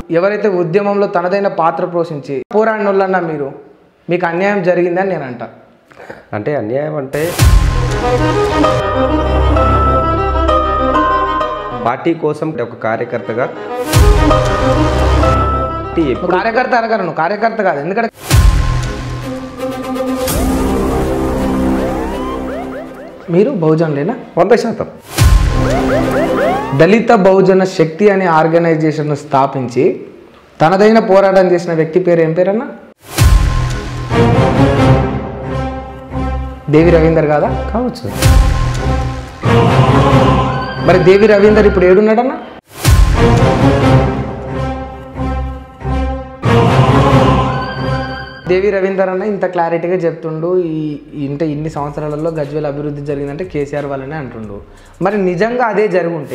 ఎవరైతే ఉద్యమంలో తనదైన పాత్ర పోషించి పోరాడినోళ్ళన్నా మీరు మీకు అన్యాయం జరిగిందని నేను అంట అంటే అన్యాయం అంటే పార్టీ కోసం ఒక కార్యకర్తగా పార్టీ ఎప్పుడు నువ్వు కార్యకర్త అనగారు నువ్వు కార్యకర్త కాదు ఎందుకంటే మీరు బహుజనులేనా వంద శాతం దళిత బహుజన శక్తి అనే ఆర్గనైజేషన్ స్థాపించి తనదైన పోరాటం చేసిన వ్యక్తి పేరు ఏం పేరన్నా దేవి రవీందర్ కాదా కావచ్చు మరి దేవి రవీందర్ ఇప్పుడు ఏడున్నాడన్నా దేవి రవీందర్ అన్న ఇంత క్లారిటీగా చెప్తుండు ఈ ఇంత ఇన్ని సంవత్సరాలలో గజ్వేల్ అభివృద్ధి జరిగిందంటే కేసీఆర్ వల్లనే అంటుండు మరి నిజంగా అదే జరుగుంటే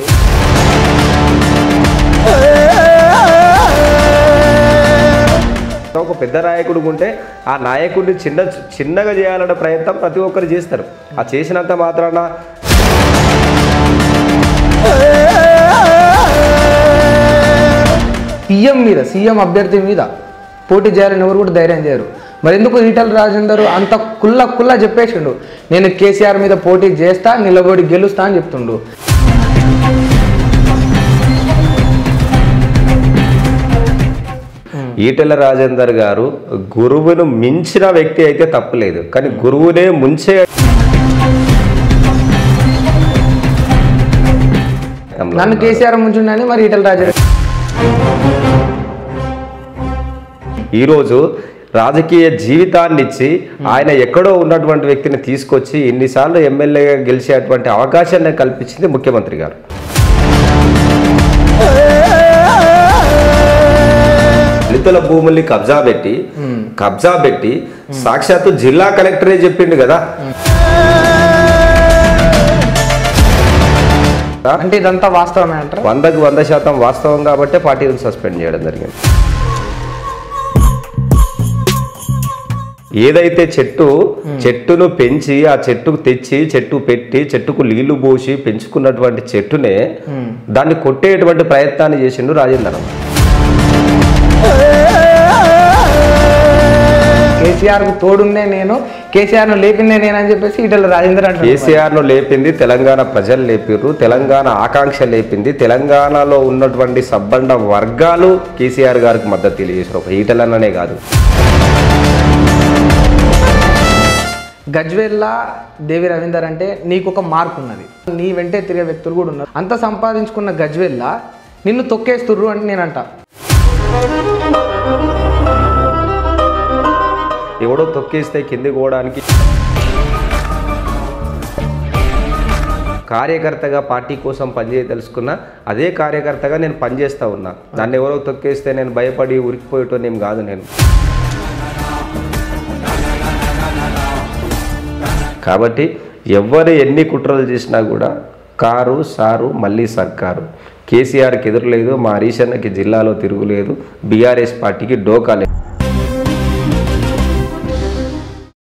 ఒక పెద్ద నాయకుడు ఉంటే ఆ నాయకుడిని చిన్న చిన్నగా చేయాలన్న ప్రయత్నం ప్రతి ఒక్కరు చేస్తారు ఆ చేసినంత మాత్రాన సీఎం మీద సీఎం అభ్యర్థి మీద పోటీ చేయాలని ఎవరు కూడా ధైర్యం చేయరు మరి ఎందుకు ఈటల రాజేందర్ అంత కుల్ల కుల్ల చెప్పేసిండు నేను కేసీఆర్ మీద పోటీ చేస్తా నిలబడి గెలుస్తా అని చెప్తుండు ఈటెల రాజేందర్ గారు గురువును మించిన వ్యక్తి అయితే తప్పులేదు కానీ గురువునే ముంచే నన్ను కేసీఆర్ ముంచుండని మరి ఈటల రాజేందర్ ఈరోజు రాజకీయ జీవితాన్ని ఇచ్చి ఆయన ఎక్కడో ఉన్నటువంటి వ్యక్తిని తీసుకొచ్చి ఎన్నిసార్లు ఎమ్మెల్యేగా గెలిచేటువంటి అవకాశాన్ని కల్పించింది ముఖ్యమంత్రి గారు దళితుల భూముల్ని కబ్జా పెట్టి కబ్జా పెట్టి సాక్షాత్తు జిల్లా కలెక్టరే చెప్పిండు కదా అంటే ఇదంతా వాస్తవమే అంటారా వందకు వంద శాతం వాస్తవం కాబట్టే పార్టీని సస్పెండ్ చేయడం జరిగింది ఏదైతే చెట్టు చెట్టును పెంచి ఆ చెట్టుకు తెచ్చి చెట్టు పెట్టి చెట్టుకు నీళ్లు పోసి పెంచుకున్నటువంటి చెట్టునే దాన్ని కొట్టేటువంటి ప్రయత్నాన్ని చేసిండు రాజేంద్ర కేసీఆర్ కు తోడుందే నేను కేసీఆర్ ను లేపిందే నేను అని చెప్పేసి ఈటల రాజేందర్ అంటారు కేసీఆర్ ను లేపింది తెలంగాణ ప్రజలు లేపిర్రు తెలంగాణ ఆకాంక్ష లేపింది తెలంగాణలో ఉన్నటువంటి సబ్బండ వర్గాలు కేసీఆర్ గారికి మద్దతు తెలియజేశారు ఒక ఈటలన్ననే కాదు గజ్వేల్లా దేవి రవీందర్ అంటే నీకు ఒక మార్క్ ఉన్నది నీ వెంటే తిరిగే వ్యక్తులు కూడా ఉన్నారు అంత సంపాదించుకున్న గజ్వేల్లా నిన్ను తొక్కేస్తుర్రు అంటే నేనంట ఎవడో తొక్కేస్తే కిందికి పోవడానికి కార్యకర్తగా పార్టీ కోసం పనిచేయదలుచుకున్నా అదే కార్యకర్తగా నేను పనిచేస్తూ ఉన్నా నన్ను ఎవరో తొక్కేస్తే నేను భయపడి ఉరికిపోయేటోని ఏం కాదు నేను కాబట్టి ఎవరు ఎన్ని కుట్రలు చేసినా కూడా కారు సారు మళ్ళీ సర్కారు కేసీఆర్కి ఎదురులేదు మా హరీష్ అన్నకి జిల్లాలో తిరుగులేదు బీఆర్ఎస్ పార్టీకి డోకా లేదు